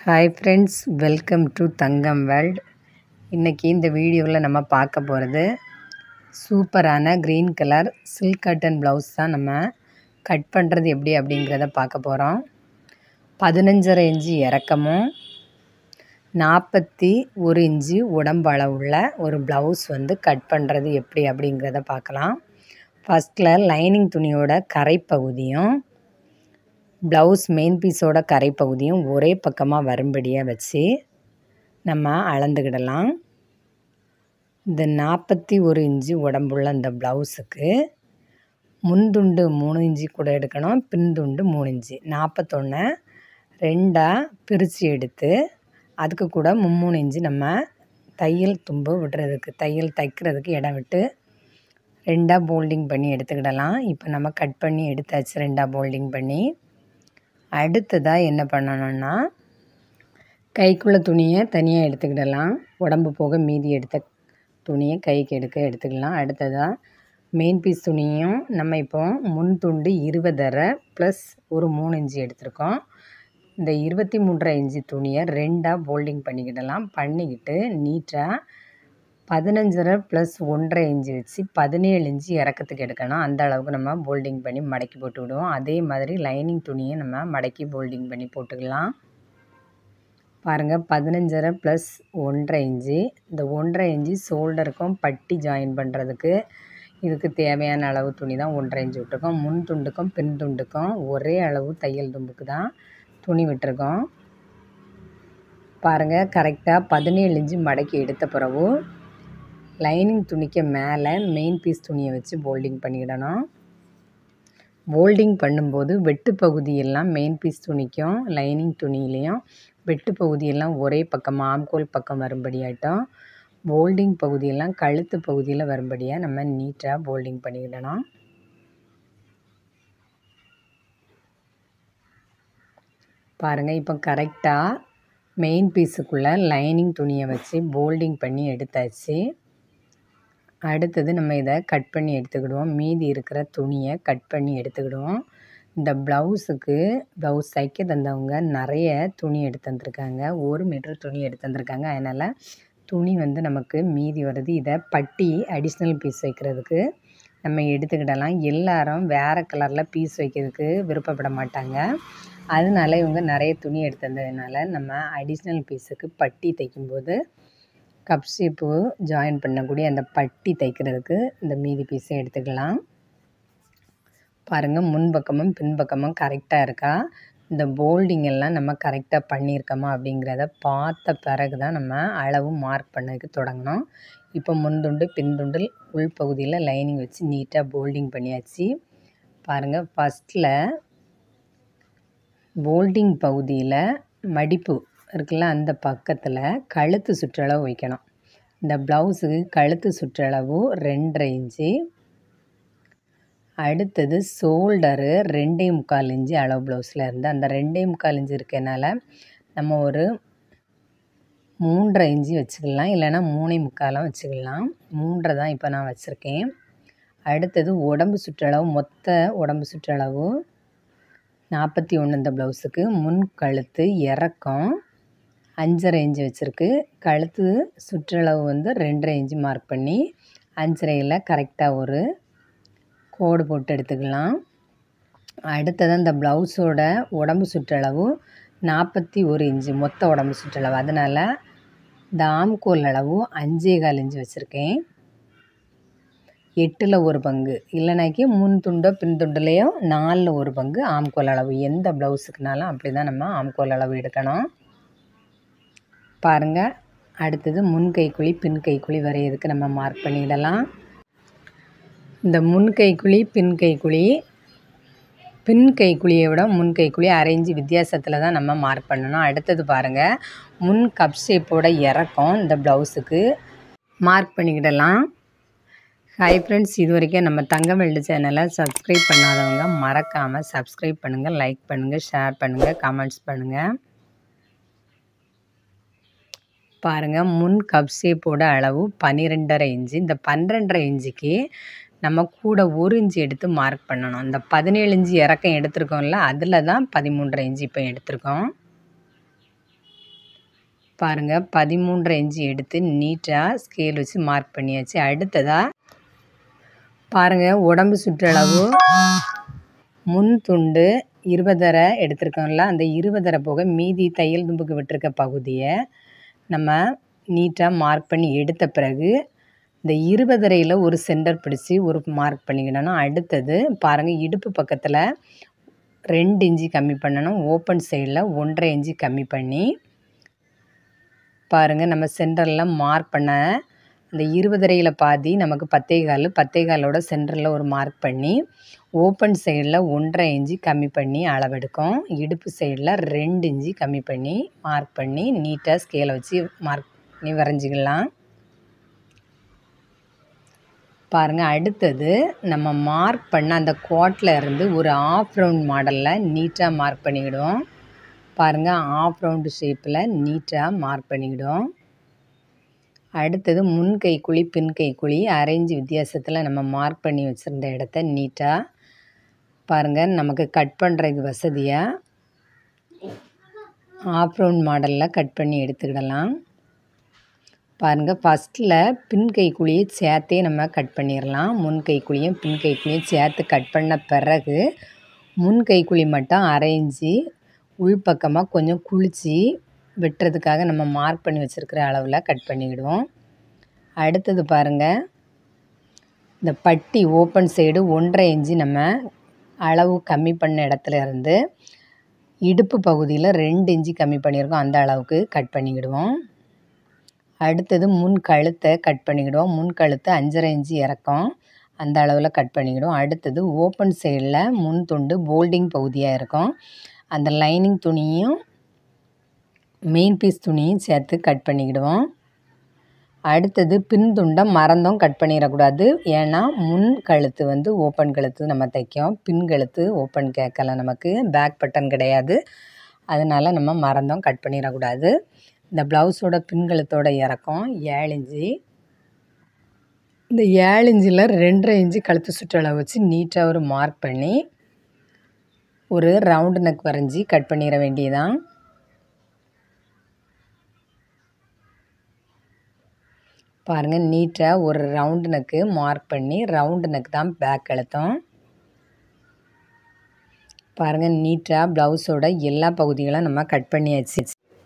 hi friends welcome to Thangam world இன்றைக்கி இந்த வீடியோவில் நம்ம பார்க்க போகிறது சூப்பரான green colour silk cotton blouse தான் நம்ம கட் பண்ணுறது எப்படி அப்படிங்கிறத பார்க்க போகிறோம் பதினஞ்சரை இன்ச்சு இறக்கமும் நாற்பத்தி ஒரு இன்ச்சு உடம்பு அளவுள்ள ஒரு ப்ளவுஸ் வந்து கட் பண்ணுறது எப்படி அப்படிங்கிறத பார்க்கலாம் ஃபஸ்ட்டில் லைனிங் துணியோட கரைப்பகுதியும் ப்ளவுஸ் மெயின் பீஸோட கரைப்பகுதியும் ஒரே பக்கமாக வரும்படியாக வச்சு நம்ம அளந்துக்கிடலாம் இந்த நாற்பத்தி ஒரு இன்ச்சு உடம்புள்ள இந்த ப்ளவுஸுக்கு முன்துண்டு மூணு இன்ச்சு கூட எடுக்கணும் பின்துண்டு மூணு இன்ச்சு நாற்பத்தொன்று ரெண்டாக பிரித்து எடுத்து அதுக்கு கூட மும்மூணு இன்ச்சு நம்ம தையல் தும்பு விடுறதுக்கு தையல் தைக்கிறதுக்கு இடம் விட்டு ரெண்டாக போல்டிங் பண்ணி எடுத்துக்கிடலாம் இப்போ நம்ம கட் பண்ணி எடுத்தாச்சு ரெண்டாக போல்டிங் பண்ணி அடுத்ததாக என்ன பண்ணணும்னா கைக்குள்ளே துணியை தனியாக எடுத்துக்கிடலாம் உடம்பு போக மீதி எடுத்த துணியை கைக்கு எடுக்க எடுத்துக்கலாம் அடுத்ததாக மெயின் பீஸ் துணியும் நம்ம இப்போ முன் துண்டு இருபதரை ப்ளஸ் ஒரு மூணு இன்ச்சு எடுத்திருக்கோம் இந்த இருபத்தி மூன்றரை இன்ச்சு துணியை ரெண்டாக போல்டிங் பண்ணிக்கிடலாம் பண்ணிக்கிட்டு நீட்டாக பதினஞ்சரை ப்ளஸ் ஒன்றரை இன்ச்சு வச்சு பதினேழு இன்ச்சு இறக்கத்துக்கு எடுக்கணும் அந்த அளவுக்கு நம்ம போல்டிங் பண்ணி மடக்கி போட்டு விடுவோம் அதே மாதிரி லைனிங் துணியை நம்ம மடக்கி போல்டிங் பண்ணி போட்டுக்கலாம் பாருங்கள் பதினஞ்சரை ப்ளஸ் ஒன்றரை இன்ச்சு இந்த ஒன்றரை இன்ச்சு ஷோல்டருக்கும் பட்டி ஜாயின் பண்ணுறதுக்கு இதுக்கு தேவையான அளவு துணி தான் ஒன்றரை இன்ச்சு விட்டுருக்கோம் முன் துண்டுக்கும் பின் துண்டுக்கும் ஒரே அளவு தையல் தும்புக்கு தான் துணி விட்டுருக்கோம் பாருங்கள் கரெக்டாக பதினேழு இன்ச்சு மடக்கி எடுத்த பிறகு லைனிங் துணிக்கு மேலே மெயின் பீஸ் துணியை வச்சு போல்டிங் பண்ணிக்கிடணும் போல்டிங் பண்ணும்போது வெட்டு பகுதியெல்லாம் மெயின் பீஸ் துணிக்கும் லைனிங் துணியிலையும் வெட்டு பகுதியெல்லாம் ஒரே பக்கம் ஆம்கோல் பக்கம் வரும்படியாட்டும் போல்டிங் பகுதியெல்லாம் கழுத்து பகுதியில் வரும்படியாக நம்ம நீட்டாக போல்டிங் பண்ணிக்கிடணும் பாருங்கள் இப்போ கரெக்டாக மெயின் பீஸுக்குள்ளே லைனிங் துணியை வச்சு போல்டிங் பண்ணி எடுத்தாச்சு அடுத்தது நம்ம இதை கட் பண்ணி எடுத்துக்கிடுவோம் மீதி இருக்கிற துணியை கட் பண்ணி எடுத்துக்கிடுவோம் இந்த ப்ளவுஸுக்கு ப்ளவுஸ் தைக்க தந்தவங்க நிறைய துணி எடுத்து வந்திருக்காங்க ஒரு மீட்டர் துணி எடுத்து வந்திருக்காங்க அதனால் துணி வந்து நமக்கு மீதி வருது இதை பட்டி அடிஷ்னல் பீஸ் வைக்கிறதுக்கு நம்ம எடுத்துக்கிடலாம் எல்லாரும் வேறு கலரில் பீஸ் வைக்கிறதுக்கு விருப்பப்பட மாட்டாங்க அதனால இவங்க நிறைய துணி எடுத்து வந்ததுனால நம்ம அடிஷ்னல் பீஸுக்கு பட்டி தைக்கும்போது கப் ஷேப்பு ஜாயின் பண்ணக்கூடிய அந்த பட்டி தைக்கிறதுக்கு இந்த மீதி பீஸை எடுத்துக்கலாம் பாருங்கள் முன்பக்கமும் பின்பக்கமும் கரெக்டாக இருக்கா இந்த போல்டிங் எல்லாம் நம்ம கரெக்டாக பண்ணியிருக்கோமா அப்படிங்கிறத பார்த்த பிறகு தான் நம்ம அளவு மார்க் பண்ணதுக்கு தொடங்கணும் இப்போ முன்துண்டு பின்துண்டில் உள்பகுதியில் லைனிங் வச்சு நீட்டாக போல்டிங் பண்ணியாச்சு பாருங்கள் ஃபஸ்ட்டில் போல்டிங் பகுதியில் மடிப்பு இருக்குல்ல அந்த பக்கத்தில் கழுத்து சுற்றளவு வைக்கணும் இந்த ப்ளவுஸுக்கு கழுத்து சுற்றளவு ரெண்டரை இன்ச்சு அடுத்தது ஷோல்டரு ரெண்டே முக்கால் இன்ச்சு அளவு ப்ளவுஸில் இருந்து அந்த ரெண்டே முக்கால் இன்ச்சு இருக்கனால நம்ம ஒரு மூன்றரை இன்ச்சு வச்சுக்கலாம் இல்லைனா மூணே முக்காலாம் வச்சுக்கலாம் மூன்றரை தான் இப்போ நான் வச்சுருக்கேன் அடுத்தது உடம்பு சுற்றளவு மொத்த உடம்பு சுற்றளவு நாற்பத்தி ஒன்று இந்த ப்ளவுஸுக்கு முன் கழுத்து இறக்கம் அஞ்சரை இன்ச்சு வச்சுருக்கு கழுத்து சுற்றளவு வந்து ரெண்டரை இன்ச்சு மார்க் பண்ணி அஞ்சரையில் கரெக்டாக ஒரு கோடு போட்டு எடுத்துக்கலாம் அடுத்தது அந்த ப்ளவுஸோட உடம்பு சுற்றளவு நாற்பத்தி ஒரு இன்ச்சு மொத்த உடம்பு சுற்றளவு அதனால் இந்த ஆம்கோல் அளவு அஞ்சே கால் இன்ச்சு வச்சுருக்கேன் எட்டில் ஒரு பங்கு இல்லைனாக்கி முன் துண்டோ பின் துண்டுலேயோ நாலில் ஒரு பங்கு ஆம்கோல் அளவு எந்த ப்ளவுஸுக்குனாலும் அப்படி தான் நம்ம ஆம்கோல் அளவு எடுக்கணும் பாருங்கள் அடுத்தது முன் கைக்குழி பின் கைக்குழி வரையறதுக்கு நம்ம மார்க் பண்ணிடலாம் இந்த முன் கைக்குழி பின் கைக்குழி பின் கைக்குழியை விட முன் கைக்குழி அரைஞ்சு வித்தியாசத்தில் தான் நம்ம மார்க் பண்ணணும் அடுத்தது பாருங்கள் முன் கப் ஷேப்போட இறக்கம் இந்த ப்ளவுஸுக்கு மார்க் பண்ணிக்கிடலாம் ஹாய் ஃப்ரெண்ட்ஸ் இது வரைக்கும் நம்ம தங்கமெல்டு சேனலை சப்ஸ்கிரைப் பண்ணாதவங்க மறக்காமல் சப்ஸ்கிரைப் பண்ணுங்கள் லைக் பண்ணுங்கள் ஷேர் பண்ணுங்கள் கமெண்ட்ஸ் பண்ணுங்கள் பாருங்கள் முன் கப் ஷேப்போட அளவு பன்னிரெண்டரை இன்ச்சு இந்த பன்னிரெண்டரை இன்ச்சுக்கு நம்ம கூட ஒரு இன்ச்சு எடுத்து மார்க் பண்ணணும் இந்த பதினேழு இன்ச்சு இறக்கம் எடுத்திருக்கோம்ல அதில் தான் பதிமூன்றரை இன்ச்சு இப்போ எடுத்திருக்கோம் பாருங்கள் பதிமூன்றரை இன்ச்சு எடுத்து நீட்டாக ஸ்கேல் வச்சு மார்க் பண்ணியாச்சு அடுத்ததாக பாருங்கள் உடம்பு சுற்றளவு முன் துண்டு இருபதரை எடுத்திருக்கோம்ல அந்த இருபதரை போக மீதி தையல் தும்புக்கு விட்டுருக்க பகுதியை நம்ம நீட்டாக மார்க் பண்ணி எடுத்த பிறகு இந்த இருபதரையில் ஒரு சென்டர் பிடிச்சி ஒரு மார்க் பண்ணிக்கிடணும் அடுத்தது பாருங்கள் இடுப்பு பக்கத்தில் ரெண்டு இன்ச்சு கம்மி பண்ணணும் ஓப்பன் சைடில் ஒன்றரை இன்ச்சு கம்மி பண்ணி பாருங்கள் நம்ம சென்டரில் மார்க் பண்ண அந்த இருபதரையில் பாதி நமக்கு பத்தே கால் பத்தே காலோட சென்டரில் ஒரு மார்க் பண்ணி ஓப்பன் சைடில் ஒன்றரை இன்ச்சு கம்மி பண்ணி அளவெடுக்கும் இடுப்பு சைடில் ரெண்டு இன்ச்சு கம்மி பண்ணி மார்க் பண்ணி நீட்டாக ஸ்கேலை வச்சு மார்க் பண்ணி வரைஞ்சிக்கலாம் பாருங்கள் அடுத்தது நம்ம மார்க் பண்ண அந்த கோட்டில் இருந்து ஒரு ஆஃப் ரவுண்ட் மாடலில் நீட்டாக மார்க் பண்ணிக்கிடுவோம் பாருங்கள் ஆஃப் ரவுண்டு ஷேப்பில் நீட்டாக மார்க் பண்ணிக்கிடுவோம் அடுத்தது முன் கை குழி பின் கை குழி அரேஞ்சு வித்தியாசத்தில் நம்ம மார்க் பண்ணி வச்சுருந்த இடத்த நீட்டாக பாருங்கள் நமக்கு கட் பண்ணுறதுக்கு வசதியாக ஆஃப் ரவுண்ட் மாடலில் கட் பண்ணி எடுத்துக்கிடலாம் பாருங்கள் ஃபஸ்ட்டில் பின் கை குழியை சேர்த்தே நம்ம கட் பண்ணிடலாம் முன் கை குழியும் பின் கை குழியும் சேர்த்து கட் பண்ண பிறகு முன் கை குழி மட்டும் அரைஞ்சி உள்பக்கமாக கொஞ்சம் குளித்து வெட்டுறதுக்காக நம்ம மார்க் பண்ணி வச்சுருக்கிற அளவில் கட் பண்ணிக்கிடுவோம் அடுத்தது பாருங்கள் இந்த பட்டி ஓப்பன் சைடு ஒன்றரை இன்ச்சு நம்ம அளவு கம்மி பண்ண இடத்துல இருந்து இடுப்பு பகுதியில் ரெண்டு இன்ச்சு கம்மி பண்ணியிருக்கோம் அந்த அளவுக்கு கட் பண்ணிக்கிடுவோம் அடுத்தது முன் கழுத்தை கட் பண்ணிக்கிடுவோம் முன் கழுத்து அஞ்சரை இன்ச்சு இறக்கம் அந்த அளவில் கட் பண்ணிக்கிடுவோம் அடுத்தது ஓப்பன் சைடில் முன் துண்டு போல்டிங் பகுதியாக இருக்கும் அந்த லைனிங் துணியும் மெயின் பீஸ் துணியும் சேர்த்து கட் பண்ணிக்கிடுவோம் அடுத்தது பின் துண்டை மறந்தும் கட் பண்ணிடக்கூடாது ஏன்னா முன் கழுத்து வந்து ஓப்பன் கழுத்து நம்ம தைக்கும் பின் கழுத்து ஓப்பன் கேட்கல நமக்கு பேக் பட்டன் கிடையாது அதனால் நம்ம மறந்தும் கட் பண்ணிடக்கூடாது இந்த ப்ளவுஸோட பின் கழுத்தோட இறக்கம் ஏழு இன்ச்சு இந்த ஏழு இன்ச்சில் ரெண்டரை இன்ச்சு கழுத்து சுற்றளவு வச்சு நீட்டாக ஒரு மார்க் பண்ணி ஒரு ரவுண்டு நெக் வரைஞ்சி கட் பண்ணிட வேண்டியதான் பாருங்கள் நீட்டாக ஒரு ரவுண்டு நெக்கு மார்க் பண்ணி ரவுண்டு நெக் தான் பேக் அழுத்தம் பாருங்கள் நீட்டாக ப்ளவுஸோட எல்லா பகுதிகளும் நம்ம கட் பண்ணியாச்சு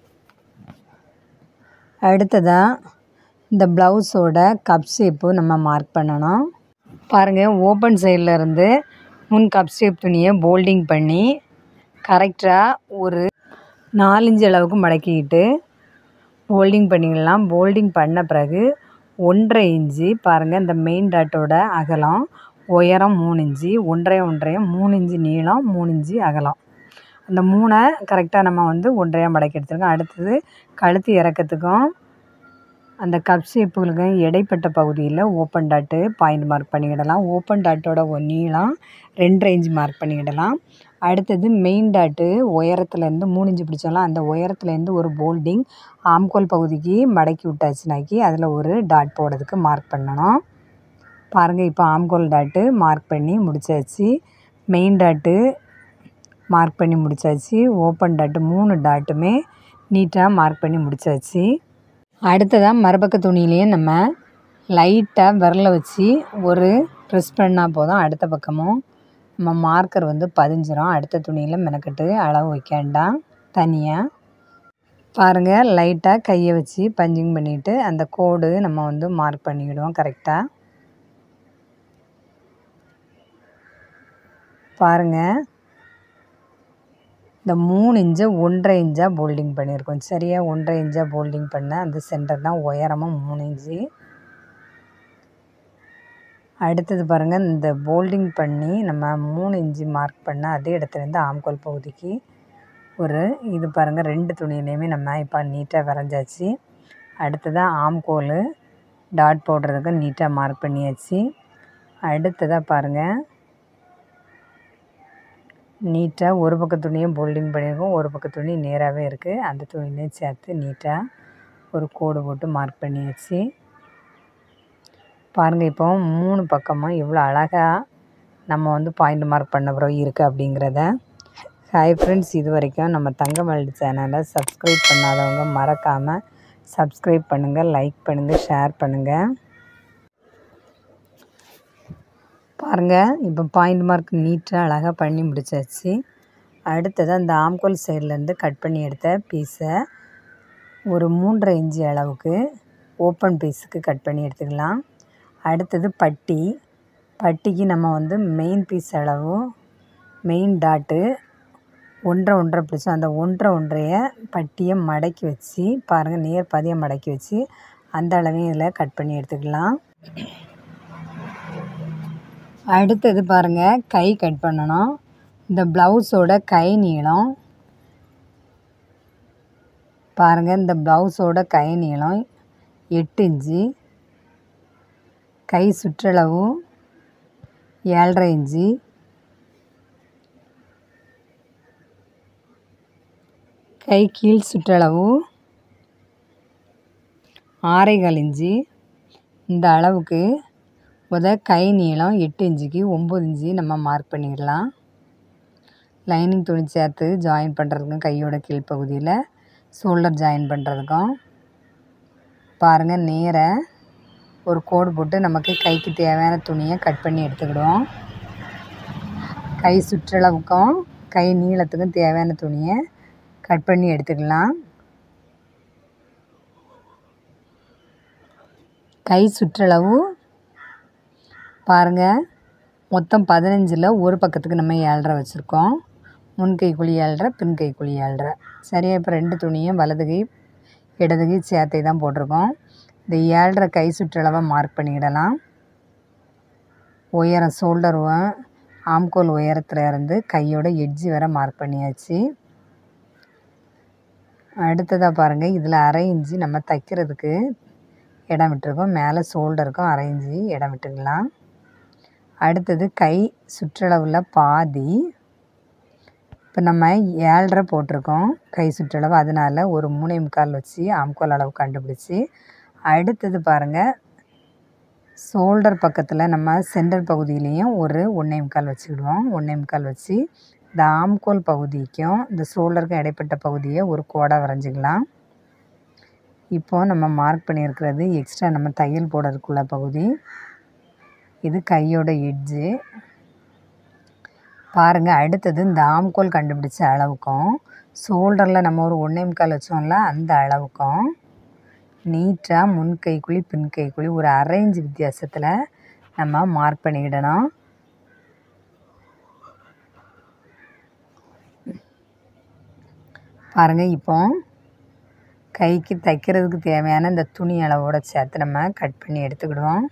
அடுத்ததாக இந்த ப்ளவுஸோட கப் ஷேப்பு நம்ம மார்க் பண்ணணும் பாருங்கள் ஓப்பன் சைடில் இருந்து முன் கப் ஷேப் துணியை போல்டிங் பண்ணி கரெக்டாக ஒரு நாலஞ்சு அளவுக்கு மடக்கிக்கிட்டு போல்டிங் பண்ணிக்கலாம் போல்டிங் பண்ண பிறகு ஒன்றரை இன்ச்சு பாருங்கள் இந்த மெயின் டாட்டோட அகலம் உயரம் மூணு இன்ச்சு ஒன்றரை ஒன்றையும் மூணு இன்ச்சு நீளம் மூணு இன்ச்சு அகலம் அந்த மூணை கரெக்டாக நம்ம வந்து ஒன்றையாக மடக்கி எடுத்துருக்கோம் அடுத்தது கழுத்து இறக்கத்துக்கும் அந்த கப் ஷேப்புகளுக்கும் இடைப்பட்ட பகுதியில் ஓப்பன் டாட்டு பாயிண்ட் மார்க் பண்ணிக்கிடலாம் ஓப்பன் டாட்டோட ஒரு நீளம் ரெண்டரை இன்ச் மார்க் பண்ணிக்கிடலாம் அடுத்தது மெயின் டாட்டு உயரத்துலேருந்து மூணு இன்ச்சு பிடிச்சாலும் அந்த உயரத்துலேருந்து ஒரு போல்டிங் ஆம்கோல் பகுதிக்கு மடக்கி விட்டாச்சுனாக்கி அதில் ஒரு டாட் போடுறதுக்கு மார்க் பண்ணணும் பாருங்கள் இப்போ ஆம்கோல் டாட்டு மார்க் பண்ணி முடிச்சாச்சு மெயின் டாட்டு மார்க் பண்ணி முடிச்சாச்சு ஓப்பன் டாட்டு மூணு டாட்டுமே நீட்டாக மார்க் பண்ணி முடிச்சாச்சு அடுத்ததாக மறுபக்க துணியிலேயே நம்ம லைட்டாக விரலை வச்சு ஒரு ப்ரெஸ் பண்ணால் போதும் அடுத்த பக்கமும் நம்ம மார்க்கர் வந்து பதிஞ்சிரும் அடுத்த துணியில் மெனக்கட்டு அளவு வைக்க வேண்டாம் தனியாக பாருங்கள் லைட்டாக கையை வச்சு பஞ்சிங் பண்ணிவிட்டு அந்த கோடு நம்ம வந்து மார்க் பண்ணிக்கிடுவோம் கரெக்டாக பாருங்கள் இந்த மூணு இன்ச்சை ஒன்றரை இன்ச்சாக போல்டிங் பண்ணியிருக்கோம் சரியாக ஒன்றரை இன்ச்சாக போல்டிங் பண்ண அந்த சென்டர் தான் உயரமாக மூணு இன்ச்சு அடுத்தது பாருங்கள் இந்த போல்டிங் பண்ணி நம்ம மூணு இன்ச்சு மார்க் பண்ண அதே இடத்துலேருந்து ஆம்கோல் பகுதிக்கு ஒரு இது பாருங்கள் ரெண்டு துணியிலையுமே நம்ம இப்போ நீட்டாக வரைஞ்சாச்சு அடுத்ததாக ஆம்கோல் டாட் போடுறதுக்கு நீட்டாக மார்க் பண்ணியாச்சு அடுத்ததாக பாருங்கள் நீட்டாக ஒரு பக்க துணியும் போல்டிங் பண்ணியிருக்கோம் ஒரு பக்க துணி நேராகவே இருக்குது அந்த துணியிலையும் சேர்த்து நீட்டாக ஒரு கோடு போட்டு மார்க் பண்ணியாச்சு பாருங்கள் இப்போ மூணு பக்கமும் எவ்வளோ அழகாக நம்ம வந்து பாயிண்ட் மார்க் பண்ண பிறகு இருக்குது அப்படிங்கிறத ஹாய் ஃப்ரெண்ட்ஸ் இது வரைக்கும் நம்ம தங்கமல்லி சேனலை சப்ஸ்கிரைப் பண்ணாதவங்க மறக்காமல் சப்ஸ்கிரைப் பண்ணுங்கள் லைக் பண்ணுங்கள் ஷேர் பண்ணுங்கள் பாருங்கள் இப்போ பாயிண்ட் மார்க் நீட்டாக அழகாக பண்ணி முடிச்சாச்சு அடுத்தது அந்த ஆம்கோல் சைட்லேருந்து கட் பண்ணி எடுத்த பீஸை ஒரு மூன்றரை இன்ச்சு அளவுக்கு ஓப்பன் பீஸுக்கு கட் பண்ணி எடுத்துக்கலாம் அடுத்தது பட்டி பட்டிக்கு நம்ம வந்து மெயின் பீஸ் அளவு மெயின் டாட்டு ஒன்றரை ஒன்றரை பிடிச்சோம் அந்த ஒன்றரை ஒன்றைய பட்டியை மடக்கி வச்சு பாருங்கள் நேர் பதியம் மடக்கி வச்சு அந்த அளவையும் இதில் கட் பண்ணி எடுத்துக்கலாம் அடுத்தது பாருங்கள் கை கட் பண்ணணும் இந்த ப்ளவுஸோட கை நீளம் பாருங்கள் இந்த ப்ளவுஸோட கை நீளம் எட்டு இன்ச்சு கை சுற்றளவு ஏழரை இன்ச்சு கை கீழ் சுற்றளவு ஆரைகால் இன்ச்சு இந்த அளவுக்கு முத கை நீளம் எட்டு இன்ச்சுக்கு ஒம்பது இன்ச்சு நம்ம மார்க் பண்ணிடலாம் லைனிங் துணி சேர்த்து ஜாயின் பண்ணுறதுக்கும் கையோட கீழ்ப்பகுதியில் ஷோல்டர் ஜாயின் பண்ணுறதுக்கும் பாருங்கள் நேர ஒரு கோடு போட்டு நமக்கு கைக்கு தேவையான துணியை கட் பண்ணி எடுத்துக்கிடுவோம் கை சுற்றளவுக்கும் கை நீளத்துக்கும் தேவையான துணியை கட் பண்ணி எடுத்துக்கலாம் கை சுற்றளவு பாருங்கள் மொத்தம் பதினஞ்சில் ஒரு பக்கத்துக்கு நம்ம ஏழ்ரை வச்சுருக்கோம் முன் கை குழி ஏழ்ரை பின் கை குழி ஏழ்ரை சரியா இப்போ ரெண்டு துணியும் வலது கை இடது கை சேர்த்தை தான் போட்டிருக்கோம் இந்த ஏழ்ரை கை சுற்றளவை மார்க் பண்ணிக்கிடலாம் உயரம் ஷோல்டர் ஆம்கோல் உயரத்தில் இருந்து கையோட எட்ஜி வர மார்க் பண்ணியாச்சு அடுத்ததாக பாருங்கள் இதில் அரை இன்ச்சு நம்ம தைக்கிறதுக்கு இடம் விட்டுருக்கோம் மேலே ஷோல்டருக்கும் அரை இன்ச்சு இடம் விட்டுக்கலாம் அடுத்தது கை சுற்றளவில் பாதி இப்போ நம்ம ஏழரை போட்டிருக்கோம் கை சுற்றளவு அதனால் ஒரு மூணே முக்கால் வச்சு ஆம்கோல் அளவு கண்டுபிடிச்சி அடுத்தது பாருங்கள் ஷோல்டர் பக்கத்தில் நம்ம சென்டர் பகுதியிலையும் ஒரு ஒன்றே முக்கால் வச்சுக்கிடுவோம் ஒன்றே முக்கால் வச்சு இந்த ஆம்கோல் பகுதிக்கும் இந்த ஷோல்டருக்கும் இடைப்பட்ட பகுதியை ஒரு கோடாக வரைஞ்சிக்கலாம் இப்போது நம்ம மார்க் பண்ணியிருக்கிறது எக்ஸ்ட்ரா நம்ம தையல் போடுறதுக்குள்ள பகுதி இது கையோட எட்ஜு பாருங்கள் அடுத்தது இந்த ஆம்கோல் கண்டுபிடிச்ச அளவுக்கும் ஷோல்டரில் நம்ம ஒரு ஒன்றே முக்கால் வச்சோம்ல அந்த அளவுக்கும் நீட்டாக முன் கைக்குழி பின் கைக்குழி ஒரு அரைஞ்சு வித்தியாசத்தில் நம்ம மார்க் பண்ணிக்கிடணும் பாருங்கள் இப்போ கைக்கு தைக்கிறதுக்கு தேவையான இந்த துணி அளவோட சேர்த்து நம்ம கட் பண்ணி எடுத்துக்கிடுவோம்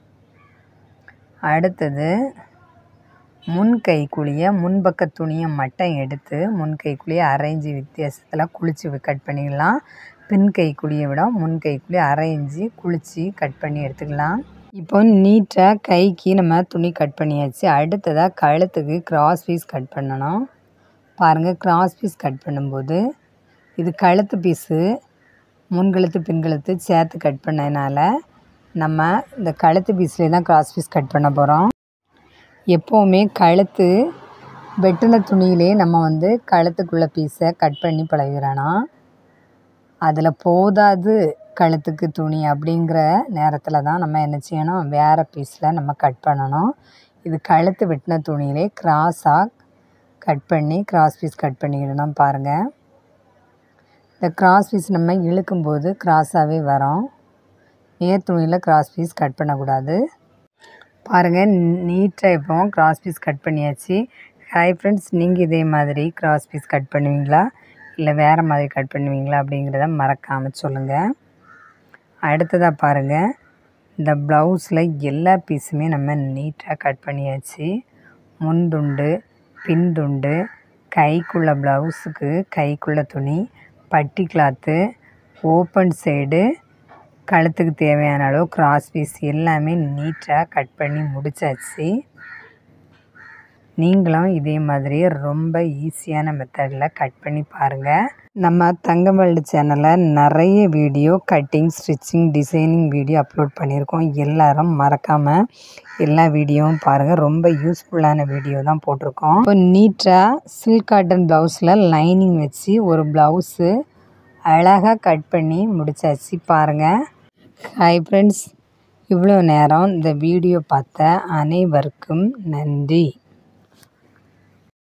அடுத்தது முன் கைக்குழியை முன்பக்க துணியை மட்டும் எடுத்து முன் கைக்குழியை அரைஞ்சி வித்தியாசத்தில் குளித்து கட் பண்ணிக்கலாம் பின் கைக்குழியை விட முன் கைக்குழி அரைஞ்சி குளித்து கட் பண்ணி எடுத்துக்கலாம் இப்போ நீட்டாக கைக்கு நம்ம துணி கட் பண்ணியாச்சு அடுத்ததாக கழுத்துக்கு கிராஸ் பீஸ் கட் பண்ணணும் பாருங்கள் கிராஸ் பீஸ் கட் பண்ணும்போது இது கழுத்து பீஸு முன்கழுத்து பின்கழுத்து சேர்த்து கட் பண்ணதுனால நம்ம இந்த கழுத்து பீஸ்லேயே தான் கிராஸ் பீஸ் கட் பண்ண போகிறோம் எப்போவுமே கழுத்து வெட்டின துணியிலே நம்ம வந்து கழுத்துக்குள்ளே பீஸை கட் பண்ணி பழகிறோன்னா அதில் போதாது கழுத்துக்கு துணி அப்படிங்கிற நேரத்தில் தான் நம்ம என்ன செய்யணும் வேறு பீஸில் நம்ம கட் பண்ணணும் இது கழுத்து வெட்டின துணியிலே கிராஸாக கட் பண்ணி கிராஸ் பீஸ் கட் பண்ணிக்கிடணும் பாருங்கள் இந்த கிராஸ் பீஸ் நம்ம இழுக்கும்போது கிராஸாகவே வரும் நேர் துணியில் கிராஸ் பீஸ் கட் பண்ணக்கூடாது பாருங்கள் நீட்டாக இப்போ கிராஸ் பீஸ் கட் பண்ணியாச்சு ஹாய் ஃப்ரெண்ட்ஸ் நீங்கள் இதே மாதிரி கிராஸ் பீஸ் கட் பண்ணுவீங்களா இல்லை வேறு மாதிரி கட் பண்ணுவீங்களா அப்படிங்கிறத மறக்காமல் சொல்லுங்கள் அடுத்ததாக பாருங்கள் இந்த ப்ளவுஸில் எல்லா பீஸுமே நம்ம நீட்டாக கட் பண்ணியாச்சு முன் துண்டு பின் துண்டு கைக்குள்ள ப்ளவுஸுக்கு கைக்குள்ள துணி பட்டி கிளாத்து ஓப்பன் சைடு கழுத்துக்கு தேவையான அளவு கிராஸ் பீஸ் எல்லாமே நீட்டாக கட் பண்ணி முடிச்சாச்சு நீங்களும் இதே மாதிரி ரொம்ப ஈஸியான மெத்தடில் கட் பண்ணி பாருங்கள் நம்ம தங்கமல்டு சேனலில் நிறைய video cutting stitching designing video upload பண்ணியிருக்கோம் எல்லாரும் மறக்காமல் எல்லா வீடியோவும் பாருங்கள் ரொம்ப யூஸ்ஃபுல்லான வீடியோ தான் போட்டிருக்கோம் இப்போ நீட்டாக சில்க் காட்டன் ப்ளவுஸில் லைனிங் வச்சு ஒரு ப்ளவுஸு அழகாக கட் பண்ணி முடிச்சாச்சு பாருங்கள் ஹாய் ஃப்ரெண்ட்ஸ் இவ்வளோ நேரம் இந்த வீடியோ பார்த்த அனைவருக்கும் நன்றி